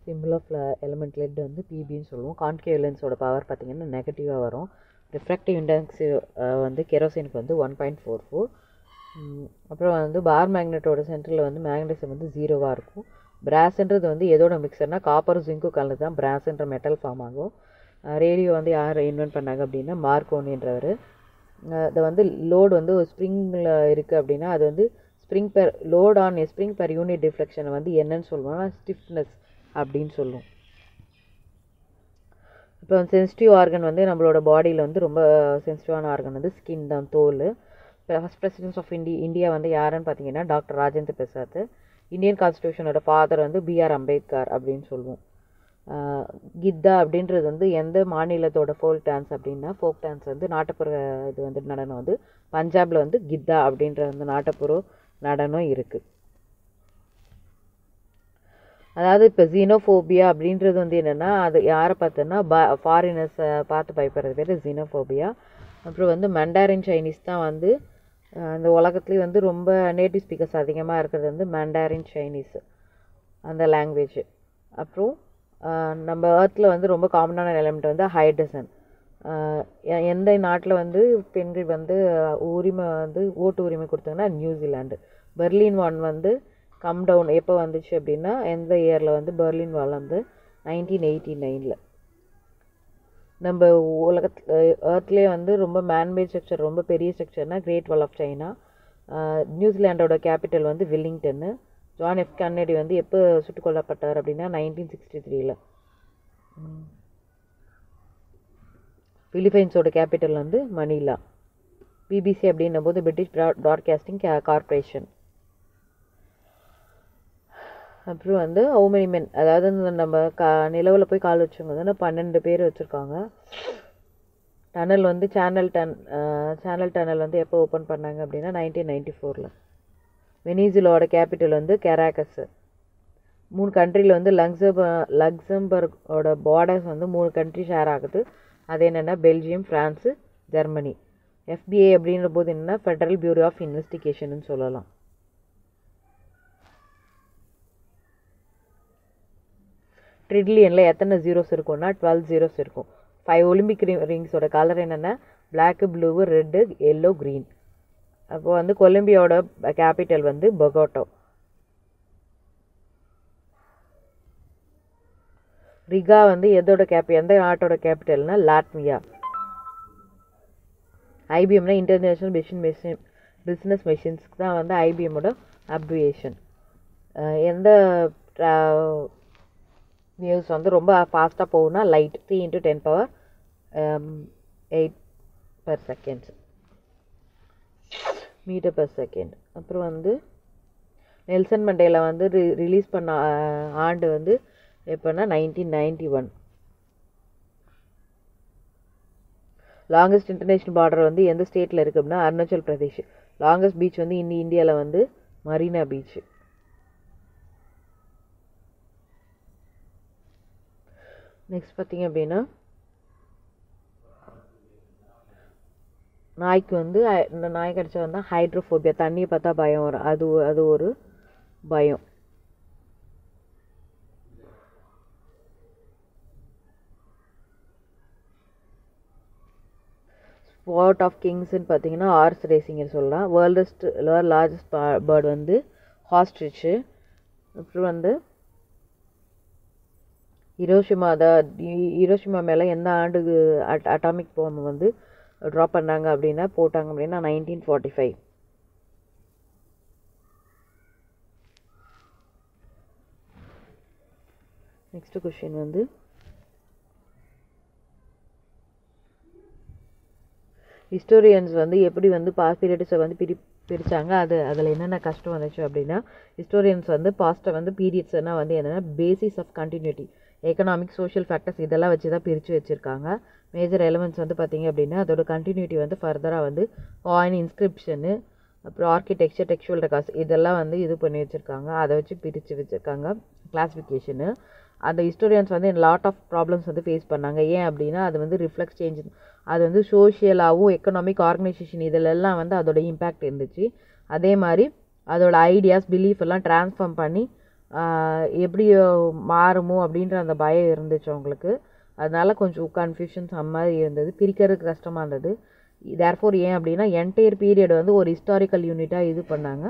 symbol of element let வந்து பிபின்னு சொல்லுவோம் concave லென்ஸோட power பார்த்தீங்கன்னா நெகட்டிவாக வரும் ரிஃப்ராக்டிவ் இண்டெக்ஸ் வந்து கெரோசினுக்கு வந்து ஒன் பாயிண்ட் ஃபோர் ஃபோர் அப்புறம் வந்து பார் மேக்னெட்டோட சென்டரில் வந்து மேக்னடிசம் வந்து ஜீரோவாக இருக்கும் பிராஸ்ன்றது வந்து எதோட மிக்சர்னா காப்பர் ஜிங்க்கும் கலந்து தான் பிராஸ்ன்ற மெட்டல் ஃபார்ம் ஆகும் ரேடியோ வந்து யார் இன்வென்ட் பண்ணாங்க அப்படின்னா மார்க்கோனின்றவர் அதை வந்து லோடு வந்து ஒரு ஸ்ப்ரிங்கில் இருக்குது அப்படின்னா அது வந்து spring per load on a spring per unit டிஃப்ளெக்ஷனை வந்து என்னன்னு சொல்லுவோம்னா ஸ்டிஃப்னஸ் அப்படின்னு சொல்லுவோம் இப்போ சென்சிட்டிவ் ஆர்கன் வந்து நம்மளோட பாடியில் வந்து ரொம்ப சென்சிட்டிவான ஆர்கன் வந்து ஸ்கின் தான் தோல் ஃபஸ்ட் பிரசிடென்ஸ் ஆஃப் இண்டி இந்தியா வந்து யாருன்னு பார்த்தீங்கன்னா டாக்டர் ராஜேந்திர பிரசாத் இந்தியன் கான்ஸ்டியூஷனோட ஃபாதர் வந்து பிஆர் அம்பேத்கர் அப்படின்னு சொல்லுவோம் கித்தா அப்படின்றது வந்து எந்த மாநிலத்தோட ஃபோக் டான்ஸ் அப்படின்னா ஃபோக் டான்ஸ் வந்து நாட்டுப்புற இது வந்து நடனம் வந்து பஞ்சாபில் வந்து கித்தா அப்படின்ற வந்து நாட்டுப்புற நடனம் இருக்குது அதாவது இப்போ ஜீனோஃபோபியா அப்படின்றது வந்து என்னென்னா அது யாரை பார்த்தோன்னா ப ஃபாரினர்ஸை பார்த்து பயப்படுறது பேர் ஜீனோஃபோபியா அப்புறம் வந்து மண்டாரின் சைனீஸ் தான் வந்து இந்த உலகத்துலேயே வந்து ரொம்ப நேட்டிவ் ஸ்பீக்கர்ஸ் அதிகமாக இருக்கிறது வந்து மண்டாரின் சைனீஸ் அந்த லாங்குவேஜ் அப்புறம் நம்ம ஏர்த்தில் வந்து ரொம்ப காமனான எலிமெண்ட் வந்து ஹைட்ரசன் எந்த நாட்டில் வந்து பெண்கள் வந்து உரிமை வந்து ஓட்டு உரிமை கொடுத்தாங்கன்னா நியூசிலாண்டு பெர்லின் வான் வந்து கம் டவுன் எப்போ வந்துச்சு அப்படின்னா எந்த இயரில் வந்து பெர்லின் வால் வந்து நைன்டீன் எயிட்டி நைனில் நம்ம உலகத்தில் ஏர்த்லேயே வந்து ரொம்ப மேன்மேட் ஸ்ட்ரக்சர் ரொம்ப பெரிய ஸ்ட்ரக்சர்னால் கிரேட் வால் ஆஃப் சைனா நியூசிலாண்டோட கேபிட்டல் வந்து வில்லிங்டன்னு ஜான் எஃப் கன்னடி வந்து எப்போ சுட்டுக் கொல்லப்பட்டார் அப்படின்னா நைன்டீன் சிக்ஸ்டி த்ரீல பிலிப்பைன்ஸோட கேபிட்டல் வந்து மணிலா பிபிசி அப்படின்னும் போது பிரிட்டிஷ் ப்ராட்காஸ்டிங் கார்பரேஷன் அப்புறம் வந்து ஹவுமெனி மென் அதாவது நம்ம கா நிலவில் போய் கால் வச்சவங்க வந்து பன்னெண்டு பேர் வச்சுருக்காங்க டனல் வந்து சேனல் டன் சேனல் டனல் வந்து எப்போ ஓப்பன் பண்ணாங்க அப்படின்னா நைன்டீன் நைன்டி ஃபோரில் வெனிசுலோட கேபிட்டல் வந்து கெராக்கஸ் மூணு கண்ட்ரியில் வந்து லக்ஸப லக்சம்பர்கோட பார்டர்ஸ் வந்து மூணு கண்ட்ரி ஷேர் ஆகுது அது என்னென்னா பெல்ஜியம் ஃப்ரான்ஸு ஜெர்மனி எஃபிஐ அப்படின்ற போது என்னென்னா ஃபெடரல் பியூரோ ஆஃப் இன்வெஸ்டிகேஷன் சொல்லலாம் ட்ரில்லியனில் எத்தனை ஜீரோஸ் இருக்கும்னா டுவெல் ஜீரோஸ் இருக்கும் ஃபைவ் ஒலிம்பிக் ரிங்ஸோட கலர் என்னென்னா black blue red yellow green அப்போ வந்து கொலம்பியாவோட கேபிட்டல் வந்து பொகோட்டோ ரிகா வந்து எதோட கேபி எந்த நாட்டோட கேபிட்டல்னா லாட்மியா ஐபிஎம்னா இன்டர்நேஷ்னல் மிஷின் மிஷின் பிஸ்னஸ் மிஷின்ஸ்க்கு தான் வந்து ஐபிஎம்மோட அப்ரிவேஷன் எந்த நியூஸ் வந்து ரொம்ப ஃபாஸ்ட்டாக போகும்னா light three into ten power eight per second metre per second அப்புறம் வந்து நெல்சன் மண்டேலா வந்து ரி ரிலீஸ் பண்ண ஆண்டு வந்து எப்போன்னா nineteen ninety one longest international border வந்து எந்த ஸ்டேட்டில் இருக்குது அப்படின்னா அருணாச்சல் பிரதேஷ் லாங்கஸ்ட் பீச் வந்து இன்னி இந்தியாவில் வந்து மரீனா பீச் நெக்ஸ்ட் பார்த்தீங்க அப்படின்னா நாய்க்கு வந்து இந்த நாய் கடிச்சா வந்து ஹைட்ரோஃபோபியா தண்ணியை பார்த்தா பயம் வரும் அது அது ஒரு பயம் ஸ்பாட் ஆஃப் கிங்ஸ்ன்னு பார்த்தீங்கன்னா ஹார்ஸ் ரேசிங்னு சொல்லலாம் வேர்ல்டஸ்ட் லார்ஜஸ்ட் பேர்ட் வந்து ஹாஸ்ட்ரிச்சு அப்புறம் வந்து ஹிரோஷிமா அத ஹிரோஷிமா மேலே எந்த ஆண்டுக்கு அட் அட்டாமிக் பாம் வந்து ட்ராப் பண்ணாங்க அப்படின்னா போட்டாங்க அப்படின்னா nineteen forty five next question வந்து ஹிஸ்டோரியன்ஸ் வந்து எப்படி வந்து பாஸ்ட் பீரியட்ஸை வந்து பிரி பிரித்தாங்க அது அதில் என்னென்ன கஷ்டம் வந்துச்சு அப்படின்னா ஹிஸ்டோரியன்ஸ் வந்து பாஸ்ட்டை வந்து பீரியட்ஸ்னால் வந்து என்னென்னா basis of continuity economic social factors இதெல்லாம் வச்சு தான் பிரித்து வச்சுருக்காங்க மேஜர் எலமெண்ட்ஸ் வந்து பார்த்திங்க அப்படின்னா அதோட கண்டினியூட்டி வந்து ஃபர்தராக வந்து காயின் இன்ஸ்கிரிப்ஷனு அப்புறம் ஆர்கிடெக்சர் டெக்ஸ்டுவல் ரெக்கார்ட்ஸ் இதெல்லாம் வந்து இது பண்ணி வச்சுருக்காங்க அதை வச்சு பிரித்து வச்சுருக்காங்க கிளாஸிஃபிகேஷனு அந்த ஹிஸ்டோரியன்ஸ் வந்து லாட் ஆஃப் ப்ராப்ளம்ஸ் வந்து ஃபேஸ் பண்ணாங்க ஏன் அப்படின்னா அது வந்து ரிஃப்ளெக்ஸ் சேஞ்ச் அது வந்து சோஷியலாகவும் எக்கனாமிக் ஆர்கனைசேஷன் இதிலெல்லாம் வந்து அதோட இம்பேக்ட் இருந்துச்சு அதே மாதிரி அதோட ஐடியாஸ் பிலீஃப் எல்லாம் ட்ரான்ஸ்ஃபார்ம் பண்ணி ஆஹ் எப்படி மாறுமோ அப்படின்ற அந்த பயம் இருந்துச்சு அவங்களுக்கு அதனால கொஞ்சம் கன்ஃபியூஷன்ஸ் அந்த மாதிரி இருந்தது பிரிக்கிறதுக்கு கஷ்டமாக இருந்தது தேர்ஃபோர் ஏன் அப்படின்னா என்டையர் பீரியட் வந்து ஒரு ஹிஸ்டாரிக்கல் யூனிட்டாக இது பண்ணாங்க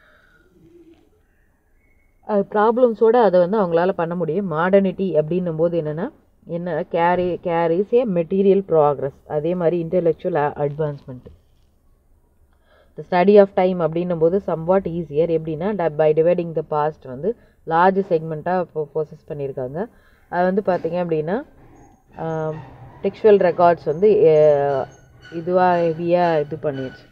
ப்ராப்ளம்ஸோடு அதை வந்து அவங்களால பண்ண முடியும் மாடர்னிட்டி அப்படின்னும் போது என்னென்னா என்ன carry carries a material progress அதே மாதிரி intellectual advancement the study of time அப்படின்னும் போது சம்வாட் ஈஸியர் எப்படின்னா பை டிவைடிங் த பாஸ்ட் வந்து லார்ஜ் செக்மெண்ட்டாக இப்போ ப்ரோசஸ் பண்ணியிருக்காங்க அது வந்து பார்த்தீங்க அப்படின்னா டெக்ஸ்டுவல் ரெக்கார்ட்ஸ் வந்து இதுவாக ஹெவியாக இது பண்ணிடுச்சு